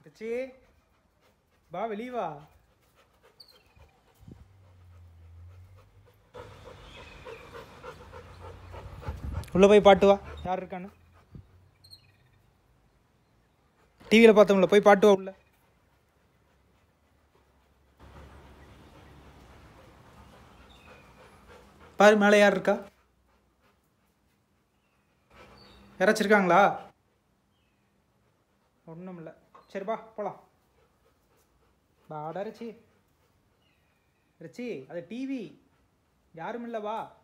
rich வா வெளிய வா உள்ள போய் பாட்டு வா யார் இருக்கான்னு டிவியில் பார்த்தோம்ல போய் பாட்டு வா உள்ள பாரு மேலே யார் இருக்கா யாராச்சும் இருக்காங்களா ஒன்றும் இல்லை சரி வா போகலாம் வாடா ரிச்சி ரிச்சி அது டிவி யாரும் இல்லை வா